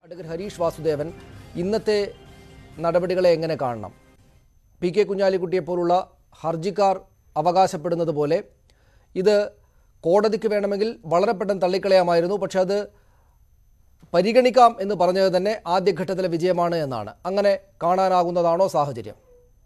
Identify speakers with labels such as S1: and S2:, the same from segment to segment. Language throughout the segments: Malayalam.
S1: അഡ്വക്കേറ്റ് ഹരീഷ് വാസുദേവൻ ഇന്നത്തെ നടപടികളെ എങ്ങനെ കാണണം പി കെ കുഞ്ഞാലിക്കുട്ടിയെപ്പോലുള്ള ഹർജിക്കാർ അവകാശപ്പെടുന്നത് പോലെ ഇത് കോടതിക്ക് വേണമെങ്കിൽ വളരെ പെട്ടെന്ന് തള്ളിക്കളയാമായിരുന്നു പക്ഷെ അത് പരിഗണിക്കാം എന്ന് പറഞ്ഞത് തന്നെ ആദ്യഘട്ടത്തിലെ വിജയമാണ് എന്നാണ് അങ്ങനെ കാണാനാകുന്നതാണോ സാഹചര്യം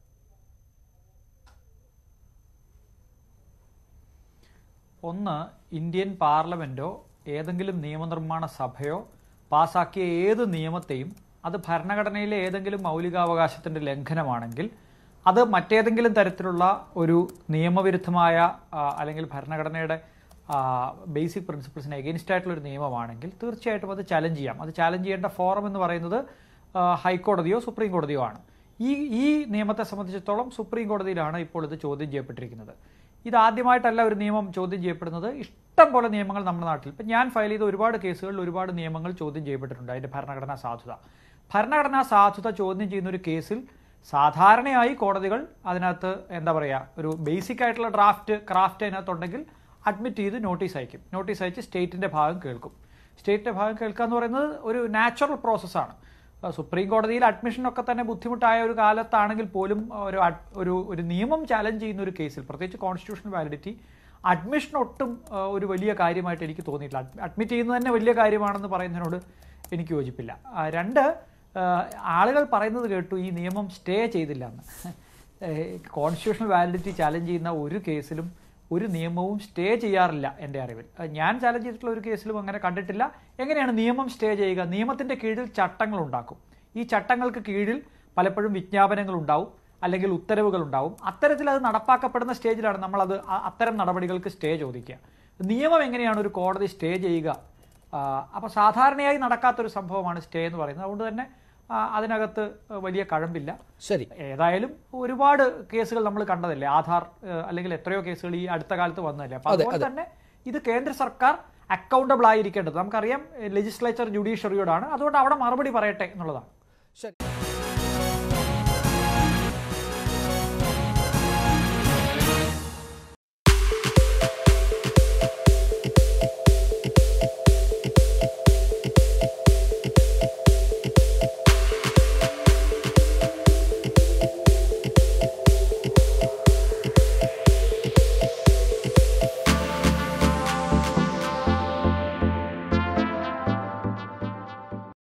S2: ഒന്ന് ഇന്ത്യൻ പാർലമെൻറ്റോ ഏതെങ്കിലും നിയമനിർമ്മാണ സഭയോ പാസാക്കിയ ഏത് നിയമത്തെയും അത് ഭരണഘടനയിലെ ഏതെങ്കിലും മൗലികാവകാശത്തിൻ്റെ ലംഘനമാണെങ്കിൽ അത് മറ്റേതെങ്കിലും തരത്തിലുള്ള ഒരു നിയമവിരുദ്ധമായ ആ, അല്ലെങ്കിൽ ഭരണഘടനയുടെ ബേസിക് പ്രിൻസിപ്പിൾസിന് എഗെയിൻസ്റ്റ് ആയിട്ടുള്ള ഒരു നിയമമാണെങ്കിൽ തീർച്ചയായിട്ടും അത് ചലഞ്ച് ചെയ്യാം അത് ചലഞ്ച് ചെയ്യേണ്ട ഫോറം എന്ന് പറയുന്നത് ആ, ഹൈക്കോടതിയോ സുപ്രീം കോടതിയോ ആണ് ഈ ഈ നിയമത്തെ സംബന്ധിച്ചിടത്തോളം സുപ്രീം കോടതിയിലാണ് ഇപ്പോൾ ഇത് ചോദ്യം ചെയ്യപ്പെട്ടിരിക്കുന്നത് ഇത് ആദ്യമായിട്ടല്ല ഒരു നിയമം ചോദ്യം ചെയ്യപ്പെടുന്നത് ഇഷ്ടം പോലെ നിയമങ്ങൾ നമ്മുടെ നാട്ടിൽ ഇപ്പം ഞാൻ ഫയൽ ചെയ്ത ഒരുപാട് കേസുകളിൽ ഒരുപാട് നിയമങ്ങൾ ചോദ്യം ചെയ്യപ്പെട്ടിട്ടുണ്ട് അതിൻ്റെ ഭരണഘടനാ സാധുത ഭരണഘടനാ സാധുത ചോദ്യം ചെയ്യുന്ന ഒരു കേസിൽ സാധാരണയായി കോടതികൾ അതിനകത്ത് എന്താ പറയുക ഒരു ബേസിക് ആയിട്ടുള്ള ഡ്രാഫ്റ്റ് ക്രാഫ്റ്റ് അതിനകത്തുണ്ടെങ്കിൽ അഡ്മിറ്റ് ചെയ്ത് നോട്ടീസ് അയക്കും നോട്ടീസ് അയച്ച് സ്റ്റേറ്റിൻ്റെ ഭാഗം കേൾക്കും സ്റ്റേറ്റിൻ്റെ ഭാഗം കേൾക്കുക എന്ന് പറയുന്നത് ഒരു നാച്ചുറൽ പ്രോസസ്സാണ് അഹ് സുപ്രീം കോടതിയിൽ അഡ്മിഷനൊക്കെ തന്നെ ബുദ്ധിമുട്ടായ ഒരു കാലത്താണെങ്കിൽ പോലും ഒരു അഡ്- ഒരു ഒരു നിയമം ചാലഞ്ച് ചെയ്യുന്ന ഒരു കേസിൽ പ്രത്യേകിച്ച് കോൺസ്റ്റിറ്റ്യൂഷണൽ വാലിഡിറ്റി അഡ്മിഷൻ ഒട്ടും അഹ് ഒരു വലിയ കാര്യമായിട്ട് എനിക്ക് തോന്നിയിട്ടില്ല അഡ്മിറ്റ് ചെയ്യുന്നത് തന്നെ വലിയ കാര്യമാണെന്ന് പറയുന്നതിനോട് എനിക്ക് യോജിപ്പില്ല ആ, രണ്ട് ആഹ് ആളുകൾ പറയുന്നത് കേട്ടു ഈ നിയമം സ്റ്റേ ചെയ്തില്ല എന്ന് കോൺസ്റ്റിറ്റ്യൂഷണൽ വാലിഡിറ്റി ചാലഞ്ച് ചെയ്യുന്ന ഒരു കേസിലും ഒരു നിയമവും സ്റ്റേ ചെയ്യാറില്ല എൻ്റെ അറിവിൽ അഹ് ഞാൻ ചാലഞ്ച് ചെയ്തിട്ടുള്ള ഒരു കേസിലും അങ്ങനെ കണ്ടിട്ടില്ല എങ്ങനെയാണ് നിയമം സ്റ്റേ ചെയ്യുക നിയമത്തിൻ്റെ കീഴിൽ ചട്ടങ്ങൾ ഉണ്ടാക്കും ഈ ചട്ടങ്ങൾക്ക് കീഴിൽ പലപ്പോഴും വിജ്ഞാപനങ്ങൾ ഉണ്ടാവും അല്ലെങ്കിൽ ഉത്തരവുകൾ ഉണ്ടാവും അത്തരത്തിൽ അത് നടപ്പാക്കപ്പെടുന്ന സ്റ്റേജിലാണ് നമ്മളത് അ- അത്തരം നടപടികൾക്ക് സ്റ്റേ ചോദിക്കുക നിയമം എങ്ങനെയാണ് ഒരു കോടതി സ്റ്റേ ചെയ്യുക അപ്പോൾ സാധാരണയായി നടക്കാത്തൊരു സംഭവമാണ് സ്റ്റേ എന്ന് പറയുന്നത് അതുകൊണ്ട് തന്നെ ആ, അതിനകത്ത് വലിയ കഴമ്പില്ല
S1: ശരി
S2: ഏതായാലും ഒരുപാട് കേസുകൾ നമ്മൾ കണ്ടതല്ലേ ആധാർ ഏഹ്, അല്ലെങ്കിൽ എത്രയോ കേസുകൾ ഈ അടുത്ത കാലത്ത് വന്നതല്ലേ അപ്പൊ
S1: അതെ,
S2: അതുപോലെ തന്നെ ഇത് കേന്ദ്ര സർക്കാർ അക്കൗണ്ടബിൾ ആയിരിക്കേണ്ടത് നമുക്കറിയാം ലെജിസ്ലേച്ചർ ജുഡീഷ്യറിയോടാണ് അതുകൊണ്ട് അവിടെ മറുപടി പറയട്ടെ എന്നുള്ളതാണ്